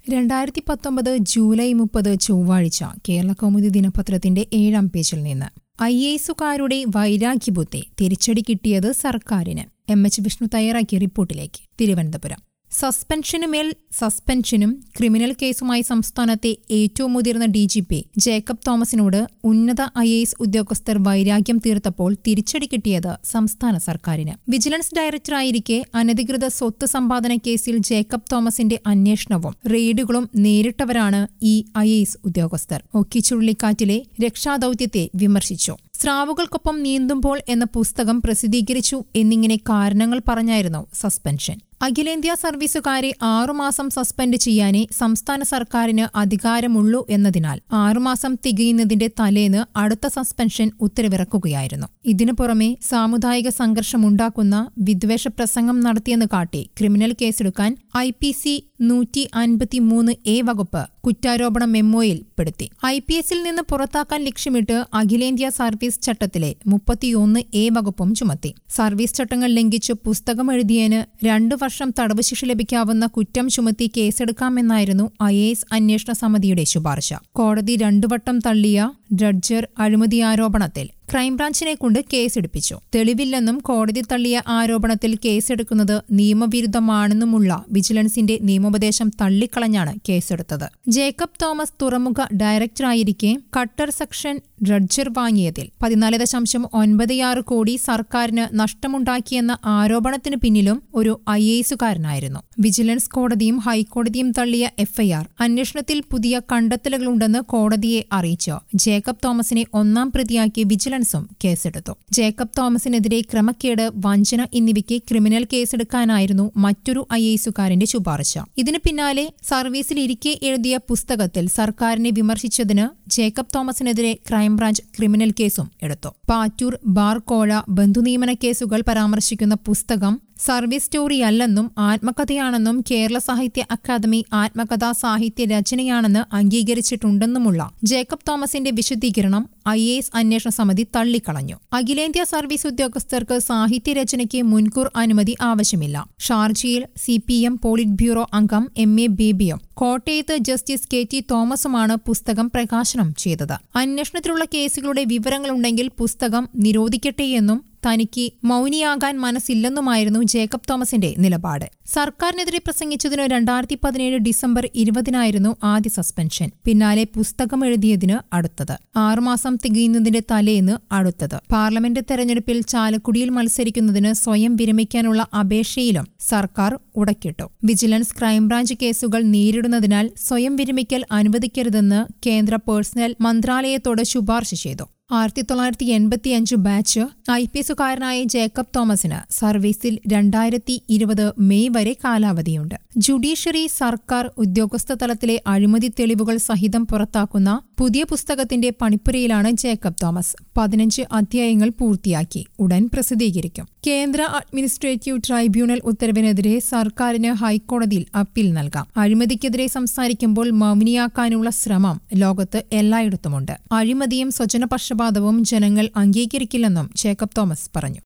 രണ്ടായിരത്തി പത്തൊമ്പത് ജൂലൈ മുപ്പത് ചൊവ്വാഴ്ച കേരള കൗമുദി ദിനപത്രത്തിന്റെ ഏഴാം പേജിൽ നിന്ന് ഐ എസുകാരുടെ വൈരാഗ്യബുദ്ധി തിരിച്ചടി കിട്ടിയത് സർക്കാരിന് എം എച്ച് വിഷ്ണു തയ്യാറാക്കിയ റിപ്പോർട്ടിലേക്ക് തിരുവനന്തപുരം സസ്പെൻഷനുമേൽ സസ്പെൻഷനും ക്രിമിനൽ കേസുമായി സംസ്ഥാനത്തെ ഏറ്റവും മുതിർന്ന ഡി ജി പി ജേക്കബ് തോമസിനോട് ഉന്നത ഐ എ എസ് ഉദ്യോഗസ്ഥർ വൈരാഗ്യം തീർത്തപ്പോൾ തിരിച്ചടി കിട്ടിയത് സംസ്ഥാന സർക്കാരിന് വിജിലൻസ് ഡയറക്ടറായിരിക്കെ അനധികൃത സ്വത്ത് സമ്പാദന കേസിൽ ജേക്കബ് തോമസിന്റെ അന്വേഷണവും റെയ്ഡുകളും നേരിട്ടവരാണ് ഈ ഐ എ എസ് ഉദ്യോഗസ്ഥർ ഒക്കി ചുഴലിക്കാറ്റിലെ രക്ഷാദൌത്യത്തെ വിമർശിച്ചു സ്രാവുകൾക്കൊപ്പം നീന്തുമ്പോൾ എന്ന പുസ്തകം പ്രസിദ്ധീകരിച്ചു എന്നിങ്ങനെ കാരണങ്ങൾ പറഞ്ഞായിരുന്നു സസ്പെൻഷൻ അഖിലേന്ത്യാ സർവീസുകാരെ ആറുമാസം സസ്പെൻഡ് ചെയ്യാനേ സംസ്ഥാന സർക്കാരിന് അധികാരമുള്ളൂ എന്നതിനാൽ ആറുമാസം തികയുന്നതിന്റെ തലേന്ന് അടുത്ത സസ്പെൻഷൻ ഉത്തരവിറക്കുകയായിരുന്നു ഇതിനു പുറമെ സാമുദായിക സംഘർഷമുണ്ടാക്കുന്ന വിദ്വേഷ പ്രസംഗം നടത്തിയെന്ന് കാട്ടി ക്രിമിനൽ കേസെടുക്കാൻ ഐ പി സി നൂറ്റി അൻപത്തിമൂന്ന് എ വകുപ്പ് കുറ്റാരോപണ മെമ്മോയിൽ പെടുത്തി ഐ പി എസിൽ നിന്ന് പുറത്താക്കാൻ ലക്ഷ്യമിട്ട് അഖിലേന്ത്യാ സർവീസ് ചട്ടത്തിലെ മുപ്പത്തിയൊന്ന് എ വകുപ്പും ചുമത്തി സർവീസ് ചട്ടങ്ങൾ ലംഘിച്ച് പുസ്തകം എഴുതിയതിന് രണ്ടു വർഷം തടവ് ശിക്ഷ ലഭിക്കാവുന്ന കുറ്റം ചുമത്തി കേസെടുക്കാമെന്നായിരുന്നു ഐ എ എസ് അന്വേഷണ സമിതിയുടെ ശുപാർശ കോടതി രണ്ടുവട്ടം തള്ളിയ ഡ്രഡ്ജർ അഴിമതി ആരോപണത്തിൽ ക്രൈംബ്രാഞ്ചിനെ കൊണ്ട് കേസെടുപ്പിച്ചു തെളിവില്ലെന്നും കോടതി തള്ളിയ ആരോപണത്തിൽ കേസെടുക്കുന്നത് നിയമവിരുദ്ധമാണെന്നുമുള്ള വിജിലൻസിന്റെ നിയമോപദേശം തള്ളിക്കളഞ്ഞാണ് കേസെടുത്തത് ജേക്കബ് തോമസ് തുറമുഖ ഡയറക്ടറായിരിക്കെ കട്ടർ സെക്ഷൻ ഡ്രഡ്ജർ വാങ്ങിയതിൽ പതിനാല് ദശാംശം ഒൻപത് കോടി സർക്കാരിന് നഷ്ടമുണ്ടാക്കിയെന്ന ആരോപണത്തിന് പിന്നിലും ഒരു ഐ എസുകാരനായിരുന്നു വിജിലൻസ് കോടതിയും ഹൈക്കോടതിയും തള്ളിയ എഫ്ഐആർ അന്വേഷണത്തിൽ പുതിയ കണ്ടെത്തലുകളുണ്ടെന്ന് കോടതിയെ അറിയിച്ചു ജേക്കബ് തോമസിനെ ഒന്നാം പ്രതിയാക്കി വിജിലൻസും കേസെടുത്തു ജേക്കബ് തോമസിനെതിരെ ക്രമക്കേട് വഞ്ചന എന്നിവയ്ക്ക് ക്രിമിനൽ കേസെടുക്കാനായിരുന്നു മറ്റൊരു ഐ എസുകാരന്റെ ശുപാർശ ഇതിനു പിന്നാലെ സർവീസിലിരിക്കെ എഴുതിയ പുസ്തകത്തിൽ സർക്കാരിനെ വിമർശിച്ചതിന് ജേക്കബ് തോമസിനെതിരെ ക്രൈംബ്രാഞ്ച് ക്രിമിനൽ കേസും എടുത്തു പാറ്റൂർ ബാർ കോഴ ബന്ധുനിയമന കേസുകൾ പരാമർശിക്കുന്ന പുസ്തകം സർവീസ് സ്റ്റോറിയല്ലെന്നും ആത്മകഥയാണെന്നും കേരള സാഹിത്യ അക്കാദമി ആത്മകഥാ സാഹിത്യ രചനയാണെന്ന് അംഗീകരിച്ചിട്ടുണ്ടെന്നുമുള്ള ജേക്കബ് തോമസിന്റെ വിശദീകരണം ഐ എ എസ് അന്വേഷണ സമിതി തള്ളിക്കളഞ്ഞു അഖിലേന്ത്യാ സർവീസ് ഉദ്യോഗസ്ഥർക്ക് സാഹിത്യരചനയ്ക്ക് മുൻകൂർ അനുമതി ആവശ്യമില്ല ഷാർജയിൽ C P M polit bureau അംഗം എം എ ബേബിയും കോട്ടയത്ത് ജസ്റ്റിസ് കെ ടി തോമസുമാണ് പുസ്തകം പ്രകാശനം ചെയ്തത് അന്വേഷണത്തിലുള്ള കേസുകളുടെ വിവരങ്ങളുണ്ടെങ്കിൽ പുസ്തകം നിരോധിക്കട്ടെയെന്നും തനിക്ക് മൗനിയാകാൻ മനസ്സില്ലെന്നുമായിരുന്നു ജേക്കബ് തോമസിന്റെ നിലപാട് സർക്കാരിനെതിരെ പ്രസംഗിച്ചതിന് രണ്ടായിരത്തി പതിനേഴ് ഡിസംബർ ഇരുപതിനായിരുന്നു ആദ്യ സസ്പെൻഷൻ പിന്നാലെ പുസ്തകം എഴുതിയതിന് അടുത്തത് ആറുമാസം തികയുന്നതിന്റെ തലേന്ന് അടുത്തത് പാർലമെന്റ് തെരഞ്ഞെടുപ്പിൽ ചാലക്കുടിയിൽ മത്സരിക്കുന്നതിന് സ്വയം വിരമിക്കാനുള്ള അപേക്ഷയിലും സർക്കാർ ഉടക്കിട്ടു വിജിലൻസ് ക്രൈംബ്രാഞ്ച് കേസുകൾ നേരിടുന്നതിനാൽ സ്വയം വിരമിക്കൽ അനുവദിക്കരുതെന്ന് കേന്ദ്ര പേഴ്സണൽ മന്ത്രാലയത്തോട് ശുപാർശ ചെയ്തു ആയിരത്തി തൊള്ളായിരത്തി എൺപത്തിയഞ്ച് ബാച്ച് ഐ പി എസുകാരനായ ജേക്കബ് തോമസിന് സർവീസിൽ രണ്ടായിരത്തി ഇരുപത് മെയ് വരെ കാലാവധിയുണ്ട് ജുഡീഷ്യറി സർക്കാർ ഉദ്യോഗസ്ഥ തലത്തിലെ അഴിമതി തെളിവുകൾ സഹിതം പുറത്താക്കുന്ന പുതിയ പുസ്തകത്തിന്റെ പണിപ്പുരയിലാണ് ജേക്കബ് തോമസ് പതിനഞ്ച് അധ്യായങ്ങൾ പൂർത്തിയാക്കി ഉടൻ പ്രസിദ്ധീകരിക്കും കേന്ദ്ര അഡ്മിനിസ്ട്രേറ്റീവ് ട്രൈബ്യൂണൽ ഉത്തരവിനെതിരെ സർക്കാരിന് ഹൈക്കോടതിയിൽ അപ്പീൽ നൽകാം അഴിമതിക്കെതിരെ സംസാരിക്കുമ്പോൾ മൗനിയാക്കാനുള്ള ശ്രമം ലോകത്ത് എല്ലായിടത്തുമുണ്ട് അഴിമതിയും സ്വജനപക്ഷപാതവും ജനങ്ങൾ അംഗീകരിക്കില്ലെന്നും ജേക്കബ് തോമസ് പറഞ്ഞു